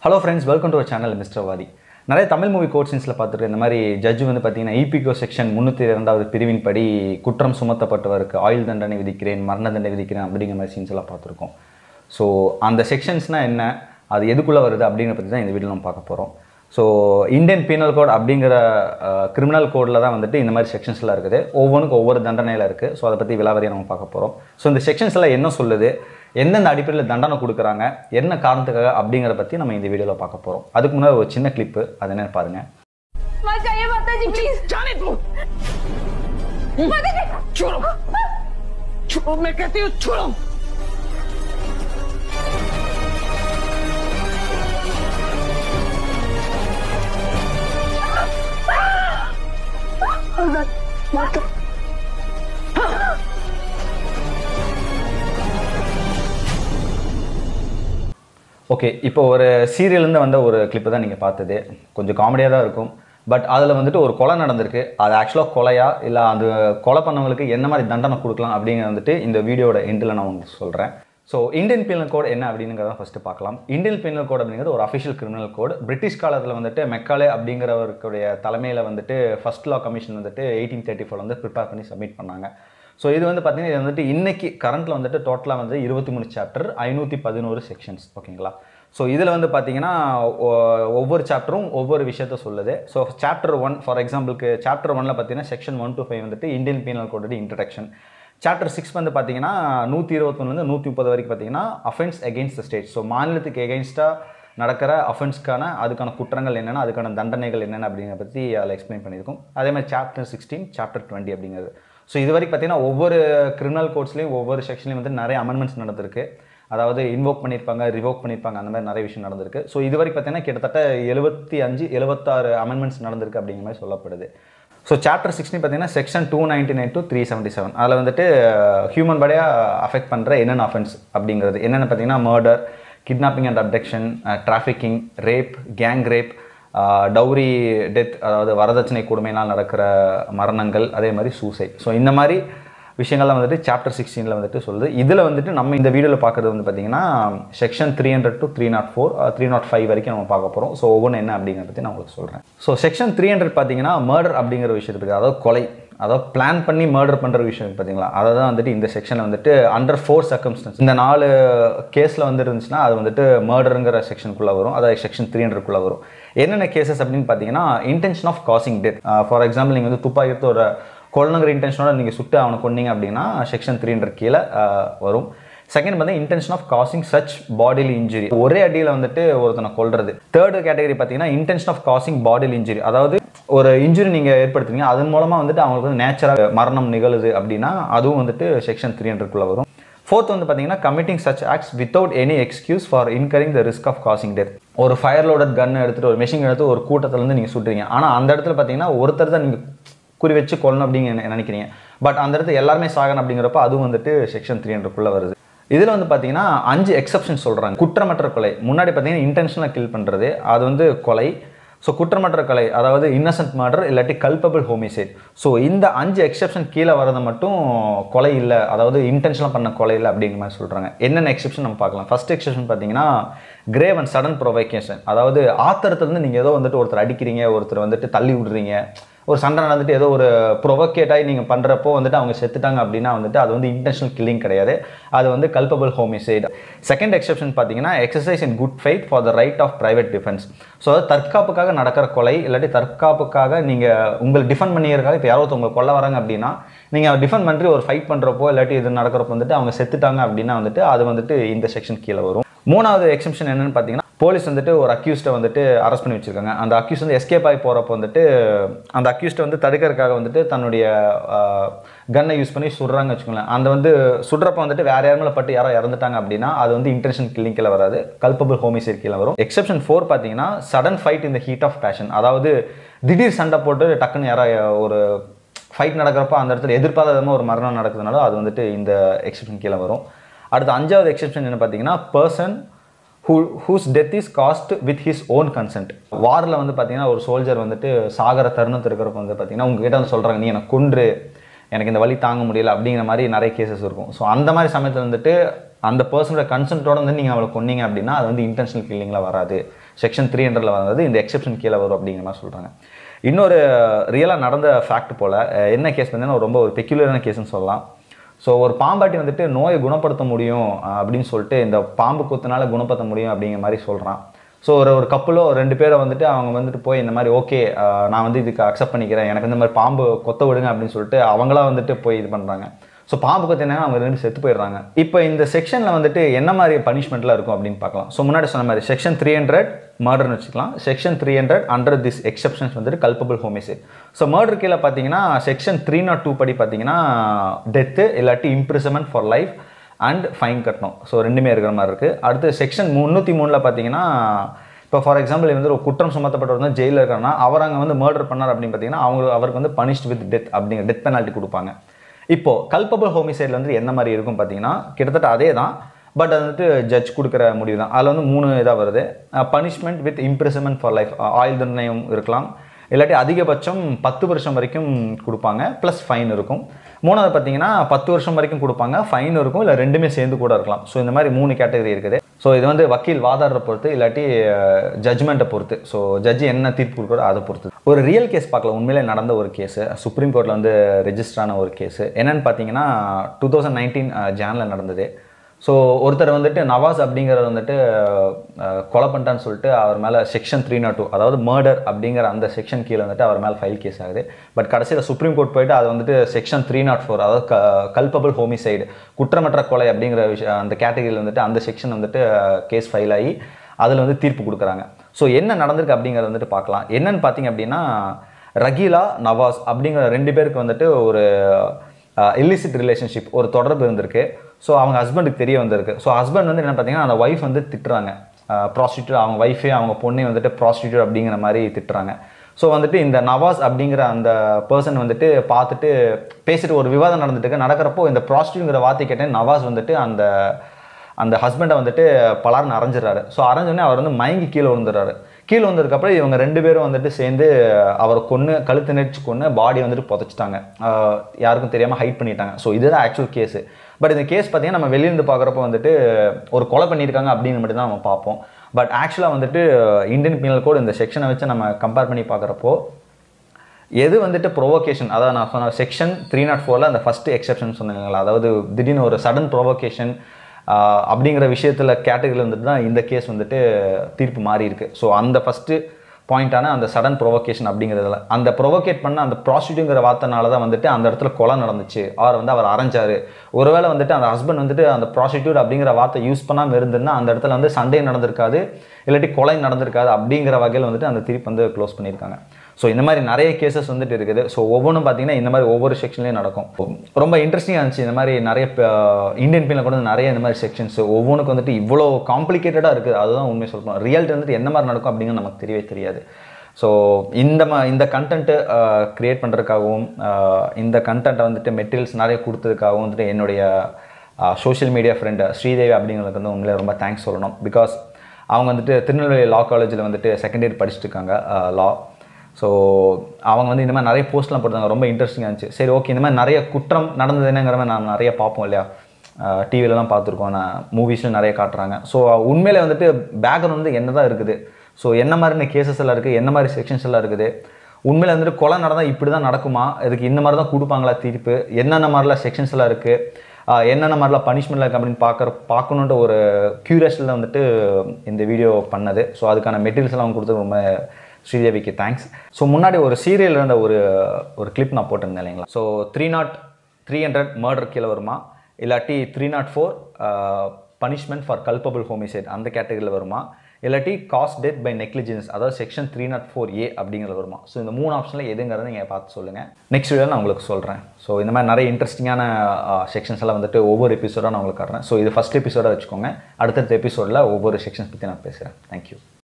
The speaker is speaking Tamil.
hello friends welcome to our channel mister வாதி நிறைய தமிழ் மூவி கோர்ட் சீன்ஸில் பார்த்துட்டு இந்த மாதிரி ஜட்ஜ் வந்து பார்த்தீங்கன்னா இபிகோ செக்ஷன் முந்நூற்றி இரண்டாவது பிரிவின் படி குற்றம் சுமத்தப்பட்டவருக்கு ஆயுள் தண்டனை விதிக்கிறேன் மரண தண்டனை விதிக்கிறேன் அப்படிங்கிற மாதிரி சீன்ஸ் எல்லாம் பார்த்துருக்கோம் ஸோ அந்த செக்ஷன்ஸ்னால் என்ன அது எதுக்குள்ளே வருது அப்படிங்கிற பற்றி தான் இந்த வீடியோ நம்ம பார்க்க போகிறோம் ஸோ இந்தியன் பீனல் கோட் அப்படிங்கிற கிரிமினல் கோடில் தான் வந்துட்டு இந்த மாதிரி செக்ஷன்ஸ்லாம் இருக்குது ஒவ்வொன்றுக்கும் ஒவ்வொரு தண்டனையில் இருக்குது ஸோ அதை பற்றி விலாவரியாக நம்ம பார்க்க போகிறோம் ஸோ இந்த செக்ஷன்ஸில் என்ன சொல்லுது எந்தெந்த அடிப்படையில் தண்டனை கொடுக்குறாங்க என்ன காரணத்துக்காக அப்படிங்கிறத பற்றி நம்ம இந்த வீடியோவில் பார்க்க போகிறோம் அதுக்கு முன்னாடி ஒரு சின்ன கிளிப்பு அது என்னன்னு பாருங்கள் मत जाइए माता जी प्लीज जाने दो माता जी छोड़ो छोड़ो मैं कहती हूँ छोड़ो ஓகே இப்போ ஒரு சீரியல்லேருந்து வந்த ஒரு கிளிப்பு தான் நீங்கள் பார்த்தது கொஞ்சம் காமெடியாக தான் இருக்கும் பட் அதில் வந்துட்டு ஒரு கொலை நடந்திருக்கு அது ஆக்சுவலாக கொலையா இல்லை அது கொலை பண்ணவங்களுக்கு என்ன மாதிரி தண்டனை கொடுக்கலாம் அப்படிங்கிறது வந்துட்டு இந்த வீடியோட எண்டில் நான் உங்களுக்கு சொல்கிறேன் ஸோ இந்தியன் பீனல் கோட் என்ன அப்படிங்கிறத ஃபஸ்ட்டு பார்க்கலாம் இந்தியன் பீனல் கோட் அப்படிங்கிறது ஒரு அஃபிஷியல் கிரிமினல் கோட் பிரிட்டிஷ் காலத்தில் வந்துட்டு மெக்காலே அப்படிங்கிறவருக்குடைய தலைமையில் வந்துட்டு ஃபர்ஸ்ட் லா கமிஷன் வந்துட்டு எயிட்டீன் தேர்ட்டி ஃபோர் வந்து ப்ரிப்பேர் பண்ணி சப்மிட் பண்ணாங்க ஸோ இது வந்து பார்த்தீங்கன்னா இது வந்துட்டு இன்னைக்கு கரண்ட்டில் வந்துட்டு டோட்டலாக வந்து இருபத்தி மூணு சாப்டர் ஐநூற்றி பதினோரு செக்ஷன்ஸ் ஓகேங்களா ஸோ இதில் வந்து பார்த்தீங்கன்னா ஒ- ஒவ்வொரு சாப்டரும் ஒவ்வொரு விஷயத்த சொல்லுது ஸோ சாப்டர் ஒன் ஃபார் எக்ஸாம்பிளுக்கு சாப்டர் ஒன்ல பார்த்தீங்கன்னா செக்ஷன் ஒன் டு ஃபைவ் வந்துட்டு இந்தியன் பீனல் கோடோட இன்ட்ரடக்ஷன் சாப்டர் சிக்ஸ் வந்து பார்த்தீங்கன்னா நூற்றி இருபத்தொன்னுலேருந்து நூற்றி முப்பது வரைக்கும் பார்த்தீங்கன்னா offence against the state so மாநிலத்துக்கு எகெயின்ஸ்டாக நடக்கிற அஃபென்ஸ்க்கான அதுக்கான குற்றங்கள் என்னென்ன அதுக்கான தண்டனைகள் என்னென்ன அப்படிங்கிறத பற்றி அதில் எக்ஸ்பிளைன் பண்ணியிருக்கோம் அதே மாதிரி சாப்டர் சிக்ஸ்டீன் சாப்டர் டுவெண்ட்டி அப்படிங்கிறது ஸோ இது வரைக்கும் பார்த்தீங்கன்னா ஒவ்வொரு கிரிமினல் கோர்ட்ஸ்லையும் ஒவ்வொரு செக்ஷன்லையும் வந்து நிறைய அமெண்ட்மெண்ட்ஸ் நடந்திருக்கு அதாவது இன்வோக் பண்ணியிருப்பாங்க ரிவோக் பண்ணியிருப்பாங்க அந்த மாதிரி நிறைய விஷயம் நடந்திருக்கு ஸோ இது வரைக்கும் பார்த்தீங்கன்னா கிட்டத்தட்ட எழுபத்தி அஞ்சு எழுபத்தாறு அமெண்ட்மெண்ட்ஸ் நடந்திருக்கு அப்படிங்கிற மாதிரி சொல்லப்படுது ஸோ சாப்டர் சிக்ஸ்டின் பார்த்தீங்கன்னா section two ninety nine to three seventy seven அதில் வந்துட்டு ஹியூமன் பாடியாக அஃபெக்ட் பண்ணுற என்னென்ன அஃபென்ஸ் அப்படிங்கிறது என்னென்ன பார்த்தீங்கன்னா murder kidnapping and abduction trafficking rape gang rape dowry death அதாவது வரதட்சணை கொடுமையினால் நடக்கிற மரணங்கள் அதே மாதிரி சூசைட் ஸோ இந்த மாதிரி விஷயங்கள்லாம் வந்துட்டு சாப்டர் சிக்ஸ்டீனில் வந்துட்டு சொல்லுது இதில் வந்துட்டு நம்ம இந்த வீடியோவில் பார்க்குறது வந்து பார்த்தீங்கன்னா section three hundred two three nought four three nought five வரைக்கும் நம்ம பார்க்க போகிறோம் ஸோ ஒவ்வொன்று என்ன அப்படிங்கிறத பற்றி நான் உங்களுக்கு சொல்கிறேன் ஸோ செக்ஷன் த்ரீ ஹண்ட்ரட் பார்த்தீங்கன்னா மர்டர் அப்படிங்கிற விஷயத்துக்கு அதாவது கொலை அதாவது பிளான் பண்ணி மர்டர் பண்ணுற விஷயம் இருக்கு பார்த்தீங்களா அதை தான் வந்துட்டு இந்த செக்ஷனில் வந்துட்டு அண்டர் ஃபோர் சர்க்கம்ஸ்டன்ஸ் இந்த நாலு கேஸில் வந்து இருந்துச்சுன்னா அது வந்துட்டு மர்டருங்கிற செக்ஷனுக்குள்ளே வரும் அதாவது செக்ஷன் த்ரீ ஹண்ட்ரட்குள்ளே வரும் என்னென்ன கேசஸ் அப்படின்னு பார்த்தீங்கன்னா intention of causing death for example நீங்கள் வந்து துப்பாக்கி எடுத்து ஒரு கொள்ளணுங்கிற இன்டென்ஷனோட நீங்கள் சுட்டு அவனை கொன்னீங்க அப்படின்னா செக்ஷன் த்ரீ ஹண்ட்ரட் கீழே ஆஹ், வரும் செகண்ட் வந்து intention of causing such bodily injury ஒரே அடியில் வந்துட்டு ஒருத்தனை கொல்றது தேர்டு கேட்டகரி பார்த்தீங்கன்னா intention of causing bodily injury அதாவது ஒரு இன்ஜுரி நீங்கள் ஏற்படுத்துறீங்க அதன் மூலமாக வந்துட்டு அவங்களுக்கு வந்து நேச்சராக மரணம் நிகழுது அப்படின்னா அதுவும் வந்துட்டு செக்ஷன் த்ரீ ஹண்ட்ரட்குள்ளே வரும் ஃபோர்த் வந்து பார்த்தீங்கன்னா committing such acts without any excuse for incurring the risk of causing death ஒரு ஃபயர் லோடட் கன் எடுத்துட்டு ஒரு மெஷின் எடுத்து ஒரு கூட்டத்துலேருந்து நீங்கள் சுட்டுறீங்க ஆனால் அந்த இடத்துல பார்த்தீங்கன்னா ஒருத்தர் தான் நீங்கள் குறி வச்சு கொல்லணும் அப்படிங்க நினைக்கிறீங்க பட் அந்த இடத்துல எல்லாருமே சாகணும் அப்படிங்கிறப்ப அதுவும் வந்துட்டு செக்ஷன் த்ரீ ஹண்ட்ரட்குள்ளே வருது இதில் வந்து பார்த்தீங்கன்னா அஞ்சு எக்ஸப்ஷன் சொல்கிறாங்க குற்றமற்ற கொலை முன்னாடி பார்த்தீங்கன்னா இன்டென்ஷனலாக கில் பண்ணுறது அது வந்து கொலை ஸோ குற்றமற்ற கொலை அதாவது இன்னசென்ட் மர்டர் இல்லாட்டி கல்பபிள் ஹோமிசைட் ஸோ இந்த அஞ்சு எக்ஸப்ஷன் கீழே வரது மட்டும் கொலை இல்லை அதாவது இன்டென்ஷனாக பண்ண கொலை இல்லை அப்படிங்கிற மாதிரி சொல்கிறாங்க என்னென்ன எக்ஸப்ஷன் நம்ம பார்க்கலாம் ஃபர்ஸ்ட் எக்ஸப்ஷன் பார்த்தீங்கன்னா கிரேவ் அண்ட் சடன் ப்ரொவைகேஷன் அதாவது ஆத்திரத்துலேருந்து நீங்கள் ஏதோ வந்துட்டு ஒருத்தர் அடிக்கிறீங்க ஒருத்தர் வந்துட்டு தள்ளி விடுறீங்க ஒரு சண்டை நடந்துட்டு ஏதோ ஒரு ப்ரொவோகேட் ஆகி நீங்கள் பண்ணுறப்போ வந்துட்டு அவங்க செத்துட்டாங்க அப்படின்னா வந்துட்டு அது வந்து இன்டென்ஷனல் கில்லிங் கிடையாது அது வந்து கல்பபிள் ஹோமிசைட் செகண்ட் எக்ஸப்ஷன் பார்த்தீங்கன்னா exercise in good fight for the right of private defence so அது தற்காப்புக்காக நடக்கிற கொலை இல்லாட்டி தற்காப்புக்காக நீங்கள் உங்களை டிஃபெண்ட் பண்ணியிருக்காங்க இப்போ யாரோ ஒருத்தவங்க கொல்ல வராங்க அப்படின்னா நீங்கள் டிஃபெண்ட் பண்ணி ஒரு ஃபைட் பண்ணுறப்போ இல்லாட்டி இது நடக்கிறப்போ வந்துட்டு அவங்க செத்துட்டாங்க அப்படின்னா வந்துட்டு அது வந்துட்டு இந்த செக்ஷன் கீழே வரும் மூணாவது எக்ஸப்ஷன் என்னன்னு பார்த்தீங்கன்னா போலீஸ் வந்துட்டு ஒரு அக்யூஸ்ட்டை வந்துட்டு அரெஸ்ட் பண்ணி வச்சிருக்காங்க அந்த அக்யூஸ் வந்து எஸ்கேப் ஆகி போகிறப்போ வந்துட்டு அந்த அக்யூஸ்ட்டை வந்து தடுக்கிறதுக்காக வந்துட்டு தன்னுடைய கன்னை யூஸ் பண்ணி சுடுறாங்க வச்சுக்கோங்களேன் அந்த வந்து சுடுறப்ப வந்துட்டு வேற யாரும் மேலே பட்டு யாரோ இறந்துட்டாங்க அப்படின்னா அது வந்து இன்டென்ஷன் கில்லிங் கீழே வராது கல்பபிள் ஹோமிசைட் கீழே வரும் எக்ஸப்ஷன் ஃபோர் பார்த்தீங்கன்னா சடன் ஃபைட் இந்த ஹீட் ஆஃப் பேஷன் அதாவது திடீர் சண்டை போட்டு டக்குன்னு யாரோ ஒரு ஃபைட் நடக்கிறப்ப அந்த இடத்துல எதிர்பாராத விதமா ஒரு மரணம் நடக்குதுனால அது வந்துட்டு இந்த எக்ஸப்ஷன் கீழே வரும் அடுத்து அஞ்சாவது எக்ஸப்ஷன் என்ன பார்த்தீங்கன்னா person who whose death is caused with his own consent வாரில் வந்து பார்த்தீங்கன்னா ஒரு சோல்ஜர் வந்துட்டு சாகர தருணத்து இருக்கிறப்ப வந்து பார்த்தீங்கன்னா உங்ககிட்ட வந்து சொல்கிறாங்க நீ எனக்கு கொன்று எனக்கு இந்த வலி தாங்க முடியல அப்படிங்கிற மாதிரி நிறைய கேசஸ் இருக்கும் ஸோ அந்த மாதிரி சமயத்தில் வந்துட்டு அந்த பர்சனோட கன்சென்ட்டோட வந்து நீங்கள் அவளை கொன்னீங்க அப்படின்னா அது வந்து இன்டென்ஷனல் கில்லிங்கில் வராது செக்ஷன் த்ரீ ஹண்ட்ரட்ல வந்தது இந்த எக்ஸெப்ஷன் கீழே வரும் அப்படிங்கிற மாதிரி சொல்கிறாங்க இன்னொரு ரியலாக நடந்த ஃபேக்ட் போல் அஹ், என்ன கேஸ் பார்த்தீங்கன்னா ரொம்ப ஒரு பெக்யூலரான கேஸ்னு சொல்லலாம் ஸோ ஒரு பாம்பாட்டி வந்துட்டு நோயை குணப்படுத்த முடியும் அஹ், அப்படின்னு சொல்லிட்டு இந்த பாம்பு குத்துனால குணப்படுத்த முடியும் அப்படிங்கிற மாதிரி சொல்கிறான் ஸோ ஒரு ஒரு கப்பலோ ரெண்டு பேரை வந்துட்டு அவங்க வந்துட்டு போய் இந்த மாதிரி ஓகே நான் வந்து இதுக்கு அக்செப்ட் பண்ணிக்கிறேன் எனக்கு இந்த மாதிரி பாம்பு கொத்த விடுங்க அப்படின்னு சொல்லிட்டு அவங்களா வந்துட்டு போய் இது பண்ணுறாங்க ஸோ பாம்பு கொத்தினா அவங்க ரெண்டு செத்து போயிடுறாங்க இப்போ இந்த செக்ஷனில் வந்துட்டு என்ன மாதிரி பனிஷ்மெண்ட்லாம் இருக்கும் அப்படின்னு பார்க்கலாம் ஸோ முன்னாடி சொன்ன மாதிரி செக்ஷன் த்ரீ ஹண்ட்ரட் மர்டர்னு வச்சுக்கலாம் section three hundred under this exceptions வந்துட்டு கல்பபிள் ஹோமிசைட் ஸோ மர்டர் கீழே பார்த்தீங்கன்னா செக்ஷன் த்ரீ நாட் டூ படி பார்த்தீங்கன்னா டெத்து இல்லாட்டி imprisonment for life and fine கட்டணும் ஸோ ரெண்டுமே இருக்கிற மாதிரி இருக்குது அடுத்து செக்ஷன் முந்நூற்றி மூணில் பார்த்தீங்கன்னா இப்போ ஃபார் எக்ஸாம்பிள் வந்து ஒரு குற்றம் சுமத்தப்பட்டவர் வந்து ஜெயிலில் இருக்காருன்னா அவர் அங்கே வந்து மர்டர் பண்ணார் அப்படின்னு பார்த்தீங்கன்னா அவங்க அவருக்கு வந்து பனிஷ்ட் வித் டெத் அப்படிங்கிற டெத் பெனால்ட்டி கொடுப்பாங்க இப்போ கல்பபிள் ஹோமிசைடில் வந்து என்ன மாதிரி இருக்கும் பார்த்தீங்கன்னா கிட்டத்தட்ட அதே தான் பட் அது வந்துட்டு ஜட்ஜ் கொடுக்குற முடிவு தான் அதில் வந்து மூணு இதாக வருது punishment with imprisonment for life ஆயுள் தண்டனையும் இருக்கலாம் இல்லாட்டி அதிகபட்சம் பத்து வருஷம் வரைக்கும் கொடுப்பாங்க ப்ளஸ் ஃபைன் இருக்கும் மூணாவது பார்த்தீங்கன்னா பத்து வருஷம் வரைக்கும் கொடுப்பாங்க ஃபைன் இருக்கும் இல்லை ரெண்டுமே சேர்ந்து கூட இருக்கலாம் ஸோ இந்த மாதிரி மூணு கேட்டகரி இருக்குது ஸோ இது வந்து வக்கீல் வாதாடுற பொறுத்து இல்லாட்டி ஜட்ஜ்மெண்ட்டை பொறுத்து ஸோ ஜட்ஜி என்ன தீர்ப்பு கொடுக்குறோ அதை பொறுத்து ஒரு ரியல் கேஸ் பார்க்கலாம் உண்மையிலே நடந்த ஒரு கேஸு சுப்ரீம் கோர்ட்டில் வந்து ரெஜிஸ்டர் ஆன ஒரு கேஸு என்னன்னு பார்த்தீங்கன்னா டூ தௌசண்ட் நைன்டீன் ஜானில் நடந்தது ஸோ ஒருத்தர் வந்துட்டு நவாஸ் அப்படிங்கிறத வந்துட்டு அஹ், கொலை பண்ணிட்டான்னு சொல்லிட்டு அவர் மேலே செக்ஷன் த்ரீ நாட் டூ அதாவது மர்டர் அப்படிங்கிற அந்த செக்ஷன் கீழே வந்துட்டு அவர் மேலே ஃபைல் கேஸ் ஆகுது பட் கடைசியில் சுப்ரீம் கோர்ட் போயிட்டு அது வந்துட்டு செக்ஷன் த்ரீ நாட் ஃபோர் அதாவது கல்பபிள் ஹோமிசைடு குற்றமற்ற கொலை அப்படிங்கிற விஷயம் அந்த கேட்டகரியில் வந்துட்டு அந்த செக்ஷன் வந்துட்டு கேஸ் ஃபைல் ஆகி அதில் வந்து தீர்ப்பு கொடுக்குறாங்க ஸோ என்ன நடந்திருக்கு அப்படிங்கிறத வந்துட்டு பார்க்கலாம் என்னன்னு பார்த்தீங்க அப்படின்னா ரகீலா நவாஸ் அப்படிங்கிற ரெண்டு பேருக்கு வந்துட்டு ஒரு இல்லிசிட் ரிலேஷன்ஷிப் ஒரு தொடர்பு இருந்திருக்கு ஸோ அவங்க ஹஸ்பண்டுக்கு தெரிய வந்திருக்கு ஸோ ஹஸ்பண்ட் வந்து என்ன பார்த்தீங்கன்னா அந்த ஒய்ஃப் வந்து திட்டுறாங்க ப்ராஸ்டியூட் அவங்க ஒய்ஃபே அவங்க பொண்ணை வந்துட்டு ப்ராஸ்டியூட் அப்படிங்கிற மாதிரி திட்டுறாங்க ஸோ வந்துட்டு இந்த நவாஸ் அப்படிங்கிற அந்த பர்சன் வந்துட்டு பார்த்துட்டு பேசிட்டு ஒரு விவாதம் நடந்துட்டு இருக்கு நடக்கிறப்போ இந்த ப்ராஸ்டியூங்கிற வார்த்தை கேட்டேன் நவாஸ் வந்துட்டு அந்த அந்த ஹஸ்பண்டை வந்துட்டு பலார்னு அரைஞ்சிடறாரு ஸோ அரைஞ்சோடனே அவர் வந்து மயங்கி கீழே விழுந்துடுறாரு கீழே வந்ததுக்கப்புறம் இவங்க ரெண்டு பேரும் வந்துட்டு சேர்ந்து அவரை கொன்று கழுத்து நெரிச்சு கொன்று பாடி வந்துட்டு புதைச்சிட்டாங்க ஆஹ் யாருக்கும் தெரியாமல் ஹைட் பண்ணிட்டாங்க ஸோ இதுதான் ஆக்சுவல் கேஸு பட் இந்த கேஸ் பார்த்தீங்கன்னா நம்ம வெளியிருந்து பார்க்குறப்ப வந்துட்டு ஒரு கொலை பண்ணியிருக்காங்க அப்படின்னு மட்டும் தான் நம்ம பார்ப்போம் பட் ஆக்சுவலாக வந்துட்டு இந்தியன் பீனல் கோட் இந்த செக்ஷனை வச்சு நம்ம கம்பேர் பண்ணி பார்க்குறப்போ எது வந்துட்டு ப்ரொவோகேஷன் அதாவது நான் சொன்ன செக்ஷன் த்ரீ நாட் ஃபோரில் அந்த ஃபஸ்ட்டு எக்ஸப்ஷன் சொன்னீங்களா அதாவது திடீர்னு ஒரு சடன் ப்ரொவோகேஷன் அப்படிங்கிற விஷயத்தில் கேட்டகரியில் வந்துட்டு தான் இந்த கேஸ் வந்துட்டு தீர்ப்பு மாறி இருக்கு ஸோ அந்த ஃபஸ்ட்டு பாயிண்டான அந்த சடன் ப்ரொவோகேஷன் அப்படிங்கிறதுல அந்த ப்ரொவோகேட் பண்ண அந்த ப்ராஸ்டியூட்டுங்கிற வார்த்தைனால தான் வந்துட்டு அந்த இடத்துல கொலை நடந்துச்சு அவர் வந்து அவர் அரைஞ்சாரு ஒருவேளை வந்துட்டு அந்த ஹஸ்பண்ட் வந்துட்டு அந்த ப்ராஸ்டியூட் அப்படிங்கிற வார்த்தை யூஸ் பண்ணாமல் இருந்திருந்தா அந்த இடத்துல வந்து சண்டே நடந்திருக்காது இல்லாட்டி கொலை நடந்திருக்காது அப்படிங்கிற வகையில் வந்துட்டு அந்த தீர்ப்பு வந்து க்ளோஸ் பண்ணியிருக்காங்க ஸோ இந்த மாதிரி நிறைய கேசஸ் வந்துட்டு இருக்குது ஸோ ஒவ்வொன்றும் பார்த்தீங்கன்னா இந்த மாதிரி ஒவ்வொரு செக்ஷன்லேயும் நடக்கும் ரொம்ப இன்ட்ரெஸ்டிங்காக இருந்துச்சு இந்த மாதிரி நிறைய இந்தியன் பீனில் கூட நிறைய இந்த மாதிரி செக்ஷன்ஸ் ஒவ்வொன்றுக்கு வந்துட்டு இவ்வளோ காம்ப்ளிகேட்டடாக இருக்குது அதுதான் உண்மை சொல்லணும் ரியாலிட்டி வந்துட்டு என்ன மாதிரி நடக்கும் அப்படிங்கிறது நமக்கு தெரியவே தெரியாது ஸோ இந்த மா இந்த கண்டென்ட்டு க்ரியேட் பண்ணுறதுக்காகவும் இந்த கண்டென்ட்டை வந்துட்டு மெட்டீரியல்ஸ் நிறைய கொடுத்ததுக்காகவும் வந்துட்டு என்னுடைய சோஷியல் மீடியா ஃப்ரெண்டு ஸ்ரீதேவி அப்படிங்கிறதுக்கு வந்து உண்மையிலே ரொம்ப தேங்க்ஸ் சொல்லணும் பிகாஸ் அவங்க வந்துட்டு திருநெல்வேலி லா காலேஜில் வந்துட்டு செகண்ட் இயர் படிச்சுட்டு இருக்காங்க லா ஸோ அவங்க வந்து இந்த மாதிரி நிறைய போஸ்ட்லாம் போட்டாங்க ரொம்ப இன்ட்ரெஸ்டிங்காக இருந்துச்சு சரி ஓகே இந்த மாதிரி நிறைய குற்றம் நடந்தது என்னங்கிற மாதிரி நான் நிறைய பார்ப்போம் இல்லையா டிவிலலாம் பார்த்துருக்கோம் நான் மூவிஸில் நிறைய காட்டுறாங்க ஸோ உண்மையிலே வந்துட்டு பேக்ரவுண்ட் வந்து என்ன தான் இருக்குது ஸோ என்ன மாதிரியான கேசஸ் எல்லாம் இருக்குது என்ன மாதிரி செக்ஷன்ஸ் எல்லாம் இருக்குது உண்மையில் வந்துட்டு கொலை நடந்தால் இப்படி தான் நடக்குமா இதுக்கு இந்த மாதிரி தான் கொடுப்பாங்களா தீர்ப்பு என்னென்ன மாதிரிலாம் செக்ஷன்ஸ் எல்லாம் இருக்குது ஆஹ் என்னென்ன மாதிரிலாம் பனிஷ்மெண்ட்லாம் இருக்குது அப்படின்னு பார்க்குற பார்க்கணுன்ற ஒரு க்யூரியஸில் வந்துட்டு இந்த வீடியோ பண்ணது ஸோ அதுக்கான மெட்டீரியல்ஸ் எல்லாம் அவங்க கொடுத்தது ரொம்ப ஸ்ரீதேவிக்கு தேங்க்ஸ் ஸோ முன்னாடி ஒரு சீரியல் இருந்த ஒரு ஒரு கிளிப் நான் போட்டிருந்தேன் இல்லைங்களா so three nought three hundred murder கீழே வருமா இல்லாட்டி three nought four punishment for culpable homicide அந்த கேட்டகரியில் வருமா இல்லாட்டி காஸ்ட் டெத் பை நெக்லிஜென்ஸ் அதாவது section three nought four A அப்படிங்கிறது வருமா ஸோ இந்த மூணு ஆப்ஷனில் எதுங்கிறத நீங்கள் பார்த்து சொல்லுங்கள் நெக்ஸ்ட் வீடியோ நான் உங்களுக்கு சொல்கிறேன் ஸோ இந்த மாதிரி நிறைய இன்ட்ரெஸ்டிங்கான செக்ஷன்ஸ் எல்லாம் வந்துட்டு ஒவ்வொரு எபிசோடாக நான் உங்களுக்கு காட்டுறேன் ஸோ இது ஃபஸ்ட் எபிசோடாக வச்சுக்கோங்க அடுத்தடுத்த எபிசோடில் ஒவ்வொரு செக்ஷன்ஸ் பற்றி நான் பேசுகிறேன் தேங்க்யூ